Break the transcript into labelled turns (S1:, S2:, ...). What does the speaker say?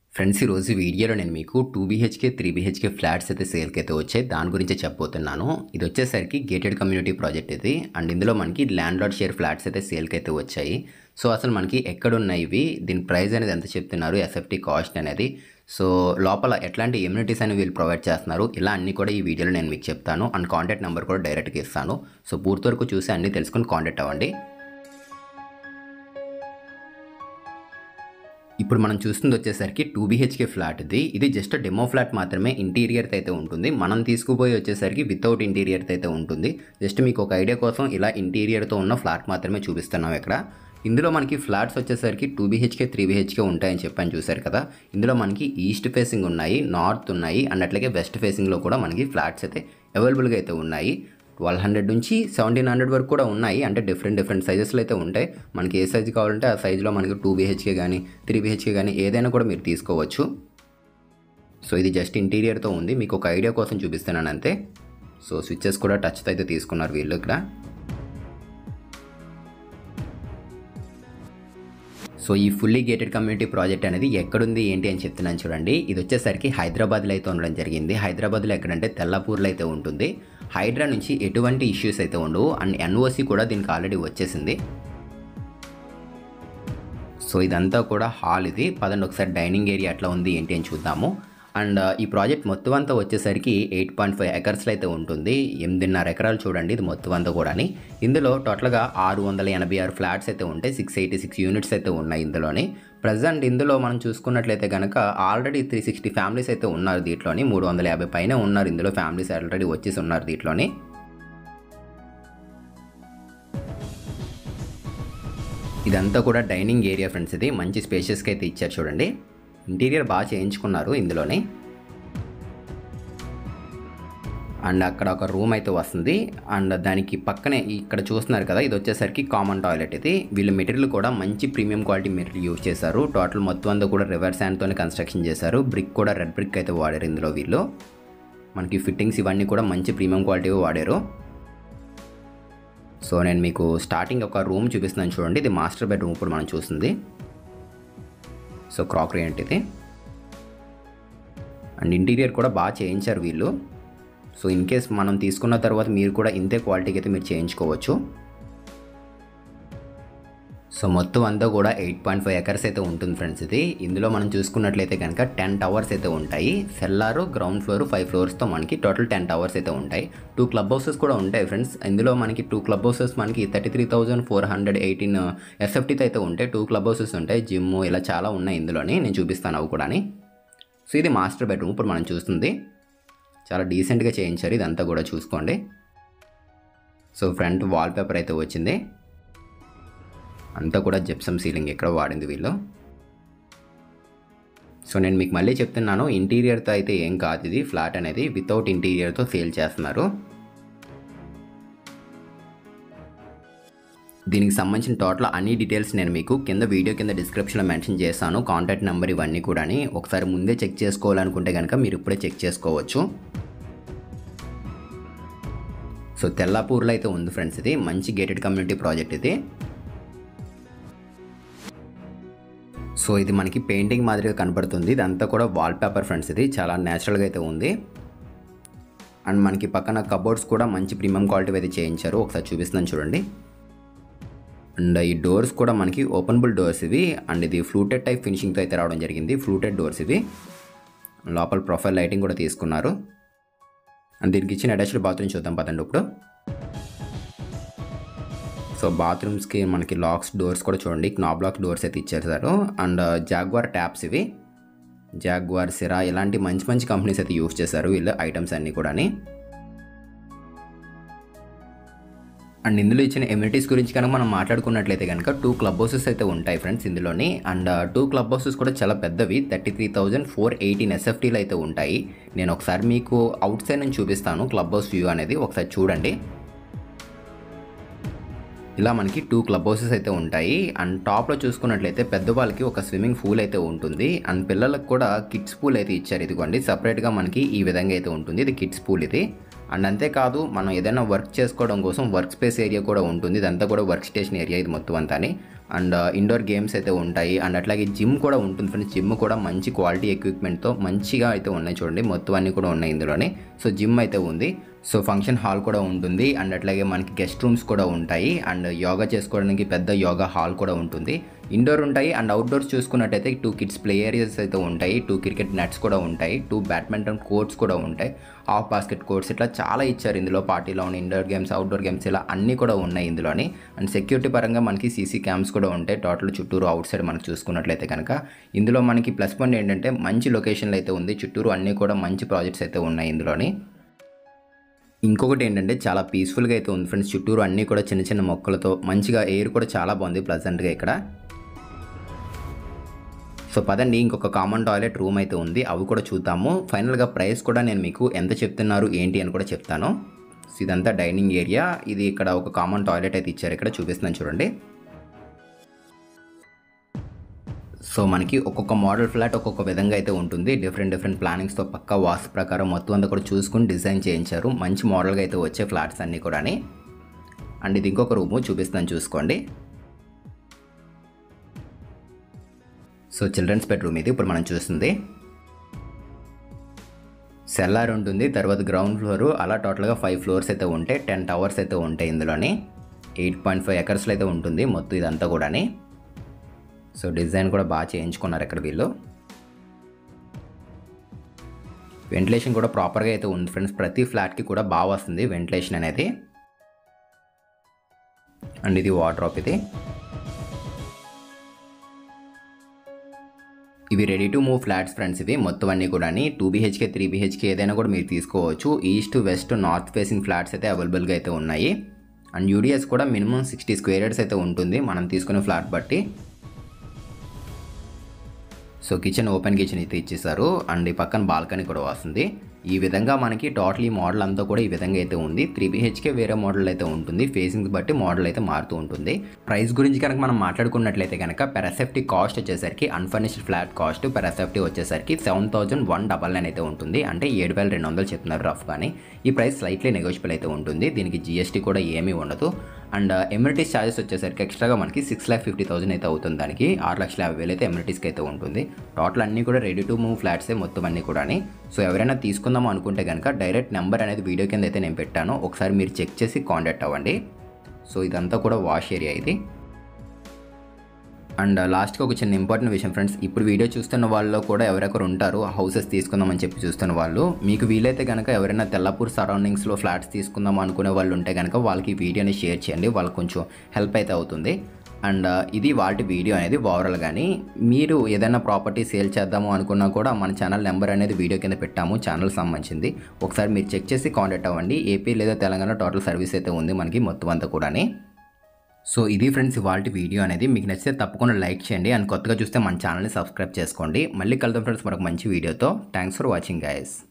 S1: friends ఈరోజు వీడియోలో నేను మీకు two BHK three BHK flats అయితే సేల్కి అయితే వచ్చాయి దాని గురించి చెప్పబోతున్నాను ఇది వచ్చేసరికి గేటెడ్ కమ్యూనిటీ ప్రాజెక్ట్ ఇది అండ్ ఇందులో మనకి ల్యాండ్ లార్డ్ షేర్ ఫ్లాట్స్ అయితే సేల్కి అయితే వచ్చాయి సో అసలు మనకి ఎక్కడ ఉన్నాయి ఇవి దీని ప్రైస్ అనేది ఎంత చెప్తున్నారు ఎస్ఎఫ్టీ కాస్ట్ అనేది సో లోపల ఎట్లాంటి ఎమ్యూనిటీస్ అనేవి వీళ్ళు ప్రొవైడ్ చేస్తున్నారు ఇలా అన్నీ కూడా ఈ వీడియోలో నేను మీకు చెప్తాను అండ్ కాంటాక్ట్ నెంబర్ కూడా డైరెక్ట్గా ఇస్తాను సో పూర్తి వరకు చూసి అన్నీ తెలుసుకొని కాంటాక్ట్ అవ్వండి ఇప్పుడు మనం చూస్తుంది వచ్చేసరికి టూ బీహెచ్కే ఫ్లాట్ ఇది ఇది జస్ట్ డెమో ఫ్లాట్ మాత్రమే ఇంటీరియర్ అయితే ఉంటుంది మనం తీసుకుపోయి వచ్చేసరికి వితౌట్ ఇంటీరియర్ అయితే ఉంటుంది జస్ట్ మీకు ఒక ఐడియా కోసం ఇలా ఇంటీరియర్తో ఉన్న ఫ్లాట్ మాత్రమే చూపిస్తున్నాం ఇక్కడ ఇందులో మనకి ఫ్లాట్స్ వచ్చేసరికి టూ బీహెచ్కే త్రీ బీహెచ్కే ఉంటాయని చెప్పని చూశారు కదా ఇందులో మనకి ఈస్ట్ ఫేసింగ్ ఉన్నాయి నార్త్ ఉన్నాయి అండ్ అట్లాగే వెస్ట్ ఫేసింగ్లో కూడా మనకి ఫ్లాట్స్ అయితే అవైలబుల్గా అయితే ఉన్నాయి ట్వెల్వ్ హండ్రెడ్ నుంచి సెవెంటీన్ హండ్రెడ్ వరకు కూడా ఉన్నాయి అంటే డిఫరెంట్ డిఫరెంట్ సైజెస్లో అయితే ఉంటాయి మనకి ఏ సైజు కావాలంటే ఆ సైజులో మనకి టూ బీహెచ్కే కానీ త్రీ బీహెచ్కే కానీ ఏదైనా కూడా మీరు తీసుకోవచ్చు సో ఇది జస్ట్ ఇంటీరియర్తో ఉంది మీకు ఒక ఐడియా కోసం చూపిస్తున్నాను అంతే సో స్విచ్చెస్ కూడా టచ్తో అయితే తీసుకున్నారు వీళ్ళు ఇక్కడ సో ఈ ఫుల్లీ గేటెడ్ కమ్యూనిటీ ప్రాజెక్ట్ అనేది ఎక్కడుంది ఏంటి అని చెప్తున్నాను చూడండి ఇది వచ్చేసరికి హైదరాబాద్లో అయితే ఉండడం జరిగింది హైదరాబాద్లో ఎక్కడంటే తెల్లపూర్లో అయితే ఉంటుంది హైడ్రా నుంచి ఎటువంటి ఇష్యూస్ అయితే ఉండవు అండ్ ఎన్ఓసి కూడా దీనికి ఆల్రెడీ వచ్చేసింది సో ఇదంతా కూడా హాల్ ఇది పదండి ఒకసారి డైనింగ్ ఏరియా ఎట్లా ఉంది ఏంటి అని చూద్దాము అండ్ ఈ ప్రాజెక్ట్ మొత్తం అంతా వచ్చేసరికి ఎయిట్ పాయింట్ ఫైవ్ ఎకర్స్లో అయితే ఉంటుంది ఎనిమిదిన్నర ఎకరాలు చూడండి ఇది మొత్తం అంతా కూడా ఇందులో టోటల్గా ఆరు వందల ఎనభై ఆరు ఫ్లాట్స్ అయితే ఉంటాయి సిక్స్ ఎయిటీ సిక్స్ యూనిట్స్ అయితే ఉన్నాయి ఇందులోని ప్రజెంట్ ఇందులో మనం చూసుకున్నట్లయితే కనుక ఆల్రెడీ త్రీ సిక్స్టీ ఫ్యామిలీస్ అయితే ఉన్నారు దీంట్లోని మూడు వందల యాభై పైన ఉన్నారు ఇందులో ఫ్యామిలీస్ ఆల్రెడీ వచ్చేసి ఉన్నారు దీంట్లోని ఇదంతా కూడా డైనింగ్ ఏరియా ఫ్రెండ్స్ ఇది మంచి స్పేషియస్కి అయితే ఇచ్చారు చూడండి ఇంటీరియర్ బాగా చేయించుకున్నారు ఇందులోనే అండ్ అక్కడ ఒక రూమ్ అయితే వస్తుంది అండ్ దానికి పక్కనే ఇక్కడ చూస్తున్నారు కదా ఇది వచ్చేసరికి కామన్ టాయిలెట్ ఇది వీళ్ళు మెటీరియల్ కూడా మంచి ప్రీమియం క్వాలిటీ మెటీరియల్ యూజ్ చేశారు టోటల్ మొత్తం అంతా కూడా రివర్స్ హ్యాండ్తోనే కన్స్ట్రక్షన్ చేశారు బ్రిక్ కూడా రెడ్ బ్రిక్ అయితే వాడారు ఇందులో వీళ్ళు మనకి ఫిట్టింగ్స్ ఇవన్నీ కూడా మంచి ప్రీమియం క్వాలిటీ వాడారు సో నేను మీకు స్టార్టింగ్ ఒక రూమ్ చూపిస్తున్నాను చూడండి ఇది మాస్టర్ బెడ్రూమ్ ఇప్పుడు మనం చూస్తుంది సో క్రాకరీ అంటే ఇది అండ్ ఇంటీరియర్ కూడా బాగా చేయించారు వీళ్ళు సో ఇన్ కేస్ మనం తీసుకున్న తర్వాత మీరు కూడా ఇంతే క్వాలిటీకి అయితే మీరు చేయించుకోవచ్చు సో మొత్తం అంతా కూడా ఎయిట్ పాయింట్ ఫైవ్ ఎకర్స్ అయితే ఉంటుంది ఫ్రెండ్స్ ఇది ఇందులో మనం చూసుకున్నట్లయితే కనుక టెన్ టవర్స్ అయితే ఉంటాయి సెల్లారు గ్రౌండ్ ఫ్లోర్ ఫైవ్ ఫ్లోర్స్తో మనకి టోటల్ టెన్ టవర్స్ అయితే ఉంటాయి టూ క్లబ్ హౌసెస్ కూడా ఉంటాయి ఫ్రెండ్స్ ఇందులో మనకి టూ క్లబ్ హౌసెస్ మనకి thirty three thousand four hundred eighteen ఎస్ఎఫ్టీతో అయితే ఉంటాయి టూ క్లబ్ హౌసెస్ ఉంటాయి జిమ్ ఇలా చాలా ఉన్నాయి ఇందులోని నేను చూపిస్తాను అవి కూడా సో ఇది మాస్టర్ బెడ్రూమ్ ఇప్పుడు మనం చూస్తుంది చాలా డీసెంట్గా చేయించారు ఇదంతా కూడా చూసుకోండి సో ఫ్రంట్ వాల్ పేపర్ అయితే వచ్చింది అంతా కూడా జిప్సమ్ సీలింగ్ ఎక్కడ వాడింది వీళ్ళు సో నేను మీకు మళ్ళీ చెప్తున్నాను ఇంటీరియర్తో అయితే ఏం కాదు ఇది ఫ్లాట్ అనేది వితౌట్ ఇంటీరియర్తో సేల్ చేస్తున్నారు దీనికి సంబంధించిన టోటల్ అన్ని డీటెయిల్స్ నేను మీకు కింద వీడియో కింద డిస్క్రిప్షన్లో మెన్షన్ చేస్తాను కాంటాక్ట్ నెంబర్ ఇవన్నీ కూడా ఒకసారి ముందే చెక్ చేసుకోవాలనుకుంటే కనుక మీరు ఇప్పుడే చెక్ చేసుకోవచ్చు సో తెల్లాపూర్లో అయితే ఉంది ఫ్రెండ్స్ ఇది మంచి గేటెడ్ కమ్యూనిటీ ప్రాజెక్ట్ ఇది సో ఇది మనకి పెయింటింగ్ మాదిరిగా కనపడుతుంది ఇదంతా కూడా వాల్ పేపర్ ఫ్రెండ్స్ ఇది చాలా న్యాచురల్గా అయితే ఉంది అండ్ మనకి పక్కన కబోర్డ్స్ కూడా మంచి ప్రీమియం క్వాలిటీ అయితే చేయించారు ఒకసారి చూపిస్తున్నాను చూడండి అండ్ ఈ డోర్స్ కూడా మనకి ఓపెనబుల్ డోర్స్ ఇవి అండ్ ఇది ఫ్లూటెడ్ టైప్ ఫినిషింగ్తో అయితే రావడం జరిగింది ఫ్లూటెడ్ డోర్స్ ఇవి లోపల ప్రొఫైల్ లైటింగ్ కూడా తీసుకున్నారు అండ్ దీనికి ఇచ్చిన అటాచ్డ్ బాత్రూమ్ చూద్దాం పదండి ఇప్పుడు సో బాత్రూమ్స్కి మనకి లాక్స్ డోర్స్ కూడా చూడండి క్నాబ్ లాక్ డోర్స్ అయితే ఇచ్చేసారు అండ్ జాగ్వార్ ట్యాప్స్ ఇవి జాగ్వార్ సిరా ఇలాంటి మంచి మంచి కంపెనీస్ అయితే యూస్ చేశారు వీళ్ళు ఐటమ్స్ అన్నీ కూడా అండ్ ఇందులో ఇచ్చిన ఎమ్యూనిటీస్ గురించి కనుక మనం మాట్లాడుకున్నట్లయితే కనుక టూ క్లబ్ హౌసెస్ అయితే ఉంటాయి ఫ్రెండ్స్ ఇందులోని అండ్ టూ క్లబ్ హౌసెస్ కూడా చాలా పెద్దవి thirty three thousand four eighteen ఎస్ఎఫ్టీలు అయితే ఉంటాయి నేను ఒకసారి మీకు అవుట్ సైడ్ నుంచి చూపిస్తాను క్లబ్ హౌస్ వ్యూ అనేది ఒకసారి చూడండి ఇలా మనకి టూ క్లబ్ హౌసెస్ అయితే ఉంటాయి అండ్ టాప్లో చూసుకున్నట్లయితే పెద్దవాళ్ళకి ఒక స్విమ్మింగ్ పూల్ అయితే ఉంటుంది అండ్ పిల్లలకు కూడా కిడ్స్ పూల్ అయితే ఇచ్చారు ఇదిగోండి సపరేట్గా మనకి ఈ విధంగా అయితే ఉంటుంది ఇది కిడ్స్ పూల్ ఇది అండ్ అంతేకాదు మనం ఏదైనా వర్క్ చేసుకోవడం కోసం వర్క్ స్పేస్ ఏరియా కూడా ఉంటుంది ఇదంతా కూడా వర్క్ స్టేషన్ ఏరియా ఇది మొత్తం అంతా అండ్ ఇండోర్ గేమ్స్ అయితే ఉంటాయి అండ్ అట్లాగే జిమ్ కూడా ఉంటుంది ఫ్రెండ్స్ జిమ్ కూడా మంచి క్వాలిటీ ఎక్విప్మెంట్తో మంచిగా అయితే ఉన్నాయి చూడండి మొత్తం అన్నీ కూడా ఉన్నాయి ఇందులోనే సో జిమ్ అయితే ఉంది సో ఫంక్షన్ హాల్ కూడా ఉంటుంది అండ్ అట్లాగే మనకి గెస్ట్ రూమ్స్ కూడా ఉంటాయి అండ్ యోగా చేసుకోవడానికి పెద్ద యోగా హాల్ కూడా ఉంటుంది ఇండోర్ ఉంటాయి అండ్ అవుట్డోర్స్ చూసుకున్నట్టయితే టూ కిడ్స్ ప్లే ఏరియాస్ అయితే ఉంటాయి టూ క్రికెట్ నెట్స్ కూడా ఉంటాయి టూ బ్యాడ్మింటన్ కోర్ట్స్ కూడా ఉంటాయి హాఫ్ బాస్కెట్ కోర్ట్స్ ఇట్లా చాలా ఇచ్చారు ఇందులో పార్టీలో ఉన్న ఇండోర్ గేమ్స్ అవుట్డోర్ గేమ్స్ ఇలా అన్నీ కూడా ఉన్నాయి ఇందులోని అండ్ సెక్యూరిటీ పరంగా మనకి సీసీ క్యామ్స్ కూడా ఉంటాయి టోటల్ చుట్టూరు అవుట్ సైడ్ మనకు చూసుకున్నట్లయితే కనుక ఇందులో మనకి ప్లస్ పాయింట్ ఏంటంటే మంచి లొకేషన్లు అయితే ఉంది చుట్టూరు అన్నీ కూడా మంచి ప్రాజెక్ట్స్ అయితే ఉన్నాయి ఇందులోని ఇంకొకటి ఏంటంటే చాలా పీస్ఫుల్గా అయితే ఉంది ఫ్రెండ్స్ చుట్టూరు అన్నీ కూడా చిన్న చిన్న మొక్కలతో మంచిగా ఎయిర్ కూడా చాలా బాగుంది ప్లజెంట్గా ఇక్కడ సో పదండి ఇంకొక కామన్ టాయిలెట్ రూమ్ అయితే ఉంది అవి కూడా చూద్దాము ఫైనల్గా ప్రైస్ కూడా నేను మీకు ఎంత చెప్తున్నారు ఏంటి అని కూడా చెప్తాను సో ఇదంతా డైనింగ్ ఏరియా ఇది ఇక్కడ ఒక కామన్ టాయిలెట్ అయితే ఇచ్చారు ఇక్కడ చూపిస్తున్నాను చూడండి సో మనకి ఒక్కొక్క మోడల్ ఫ్లాట్ ఒక్కొక్క విధంగా అయితే ఉంటుంది డిఫరెంట్ డిఫరెంట్ ప్లానింగ్స్తో పక్క వాస్తు ప్రకారం మొత్తం అంతా కూడా చూసుకుని డిజైన్ చేయించారు మంచి మోడల్గా అయితే వచ్చే ఫ్లాట్స్ అన్నీ కూడా అండ్ ఇది ఇంకొక రూము చూపిస్తాను చూసుకోండి సో చిల్డ్రన్స్ బెడ్రూమ్ ఇది ఇప్పుడు మనం చూస్తుంది సెల్లార్ ఉంటుంది తర్వాత గ్రౌండ్ ఫ్లోర్ అలా టోటల్గా ఫైవ్ ఫ్లోర్స్ అయితే ఉంటాయి టెన్ టవర్స్ అయితే ఉంటాయి ఇందులోని ఎయిట్ పాయింట్ ఫైవ్ ఎకర్స్లో అయితే ఉంటుంది మొత్తం ఇదంతా కూడాని సో డిజైన్ కూడా బాగా చేయించుకున్నారు ఇక్కడ వీళ్ళు వెంటిలేషన్ కూడా ప్రాపర్గా అయితే ఉంది ఫ్రెండ్స్ ప్రతి ఫ్లాట్కి కూడా బాగా వస్తుంది వెంటిలేషన్ అనేది అండ్ ఇది వాటర్ ఇది ఇవి ready to move flats friends ఇవి మొత్తం అన్నీ కూడా టూ బీహెచ్కే త్రీ బీహెచ్కే ఏదైనా కూడా మీరు తీసుకోవచ్చు east west north facing flats అయితే అవైలబుల్గా అయితే ఉన్నాయి అండ్ యూడిఎస్ కూడా మినిమం సిక్స్టీ స్క్వేర్ యార్డ్స్ అయితే ఉంటుంది మనం తీసుకునే ఫ్లాట్ బట్టి సో కిచెన్ ఓపెన్ కిచెన్ అయితే ఇచ్చేసారు అండ్ ఈ పక్కన బాల్కనీ కూడా వస్తుంది ఈ విధంగా మనకి టోటల్ ఈ మోడల్ అంతా కూడా ఈ విధంగా అయితే ఉంది త్రీ బీహెచ్కే వేరే మోడల్ అయితే ఉంటుంది ఫేసింగ్స్ బట్టి మోడల్ అయితే మారుతూ ఉంటుంది ప్రైస్ గురించి కనుక మనం మాట్లాడుకున్నట్లయితే కనుక పెరాసెఫ్టీ కాస్ట్ వచ్చేసరికి అన్ఫర్నిష్డ్ ఫ్లాట్ కాస్ట్ పెరాసెఫ్టీ వచ్చేసరికి seven thousand one double nine అయితే ఉంటుంది అంటే ఏడు వేల రెండు వందలు చెప్తున్నారు రఫ్ కానీ ఈ ప్రైస్ స్లైట్లీ నెగోషియబుల్ అయితే ఉంటుంది దీనికి జిఎస్టీ కూడా ఏమీ ఉండదు అండ్ ఎమ్యూనిటీస్ ఛార్జెస్ వచ్చేసరికి ఎక్స్ట్రాగా మనకి సిక్స్ ల్యాక్ ఫిఫ్టీ థౌసండ్ అయితే అవుతుంది దానికి ఆరు లక్షల యాభై వేలు అయితే ఎమ్యూనిటీస్కి అయితే ఉంటుంది టోటల్ అన్నీ కూడా రెడీ టు మూవ్ ఫ్లాట్సే మొత్తం అన్నీ కూడా సో ఎవరైనా తీసుకుందాం అనుకుంటే కనుక డైరెక్ట్ నెంబర్ అనేది వీడియో కింద అయితే నేను పెట్టాను ఒకసారి మీరు చెక్ చేసి కాంటాక్ట్ అవ్వండి సో ఇదంతా కూడా వాష్ ఏరియా ఇది అండ్ లాస్ట్కి ఒక చిన్న ఇంపార్టెంట్ విషయం ఫ్రెండ్స్ ఇప్పుడు వీడియో చూస్తున్న వాళ్ళు కూడా ఎవరెవరు ఉంటారు హౌసెస్ తీసుకుందామని చెప్పి చూస్తున్న వాళ్ళు మీకు వీలైతే కనుక ఎవరైనా తెల్లపూర్ సరౌండింగ్స్లో ఫ్లాట్స్ తీసుకుందాం అనుకునే వాళ్ళు ఉంటే కనుక వాళ్ళకి ఈ వీడియోని షేర్ చేయండి వాళ్ళకి కొంచెం హెల్ప్ అయితే అవుతుంది అండ్ ఇది వాటి వీడియో అనేది ఓవరాల్ కానీ మీరు ఏదైనా ప్రాపర్టీ సేల్ చేద్దాము అనుకున్నా కూడా మన ఛానల్ నెంబర్ అనేది వీడియో కింద పెట్టాము ఛానల్ సంబంధించింది ఒకసారి మీరు చెక్ చేసి కాంటాక్ట్ అవ్వండి ఏపీ లేదా తెలంగాణ టోటల్ సర్వీస్ అయితే ఉంది మనకి మొత్తం అంతా కూడాని సో ఇది ఫ్రెండ్స్ ఇవాళ వీడియో అనేది మీకు నచ్చితే తప్పకుండా లైక్ చేయండి అండ్ కొత్తగా చూస్తే మన ఛానల్ని సబ్స్క్రైబ్ చేసుకోండి మళ్ళీ కలుద్దాం ఫ్రెండ్స్ మరొక మంచి వీడియోతో థ్యాంక్స్ ఫర్ వాచింగ్ గైస్